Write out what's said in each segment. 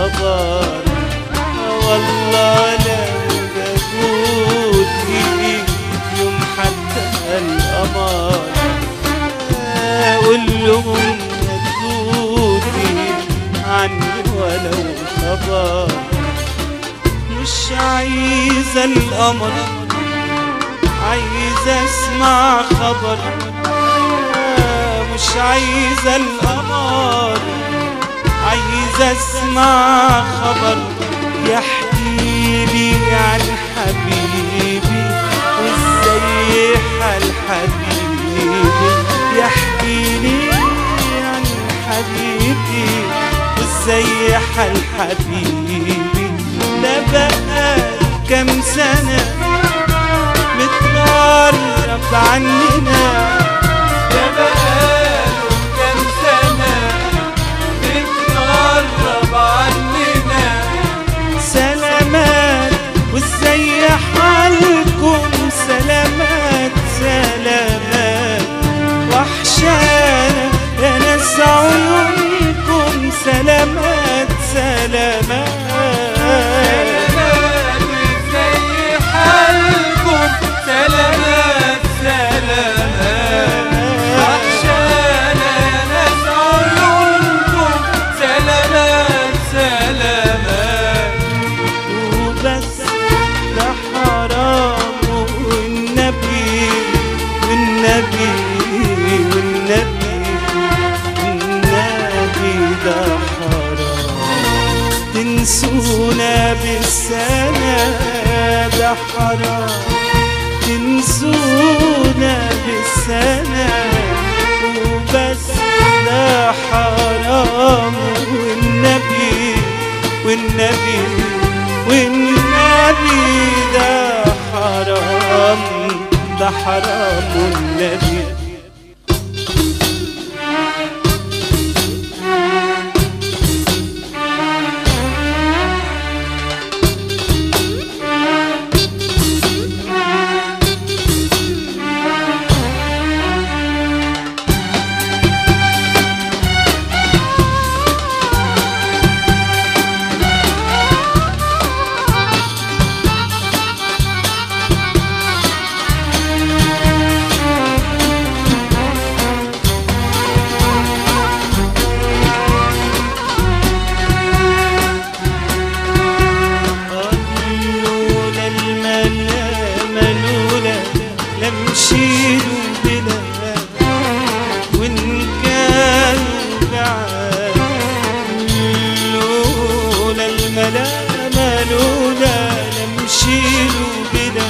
خبر والله لو جابولي يوم حتى القمر اقول لهم جابولي عني ولو خبر مش عايزة القمر عايزة اسمع خبر مش عايزة القمر عايزة اسمع خبر يحكي لي عن حبيبي وازاي حال حبيبي يحكي لي عن حبيبي وازاي حال حبيبي ده بقى كام سنة متغرب عننا ده بقاله كام سنة متغرب عننا سلامات وازاي حالكم سلامات سلامات وحشانا يا ناس عيونكم سلامات سلامات سلامات زي حالكم سلامات سلامات وحشانا يا ناس عيونكم سلامات سلامات وبس ده حرام والنبي والنبي والنبي والنبي ده حرام تنسونا بالسنة ده حرام تنسونا بالسنة وبس ده حرام والنبي والنبي والنبي ده حرام ده حرام والنبي لولا الملامة لولا لمشيلوا بلا وإن كانوا بعاد لولا الملامة لولا لمشيلوا بلا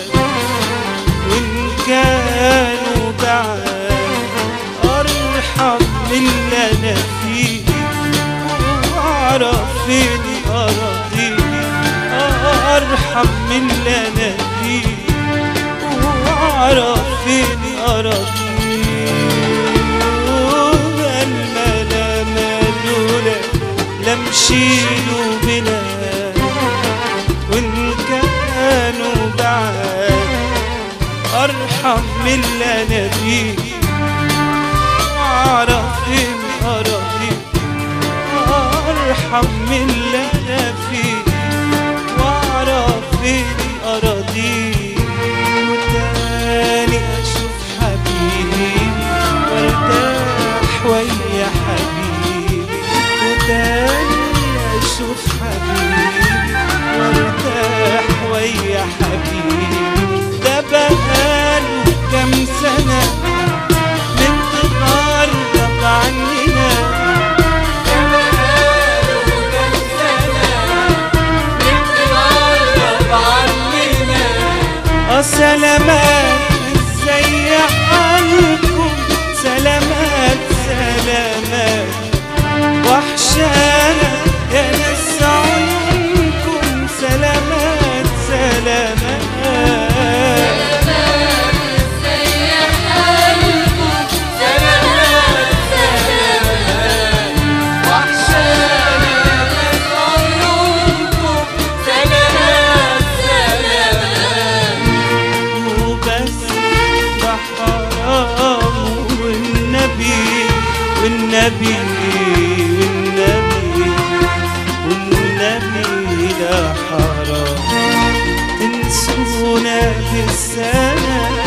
وإن كانوا بعاد أرحم من اللي أنا فيه وأعرف فين أراضيني أرحم من اللي أنا فيه وأعرف فين أراضيني لولا الملامة لولا لمشيلوا بلا وإن كانوا بعاد أرحم من اللي أنا فيه وأعرف فين أراضيني أرحم من اللي أنا فيه وأعرف فين أراضيه وتاني أشوف حبيبي وارتاح ويا حبيبي وتاني أشوف حبيبي وارتاح ويا حبيبي ده بقاله كام سنة متغرب عننا ده بقاله كام سنة متغرب عننا اه سلامات ازاي حالكم سلامات سلامات وحشانا يا ناس عيونكم سلامات سلامات سلامات سلامات وحشانا ناس عيونكم سلامات سلامات ينادي السنة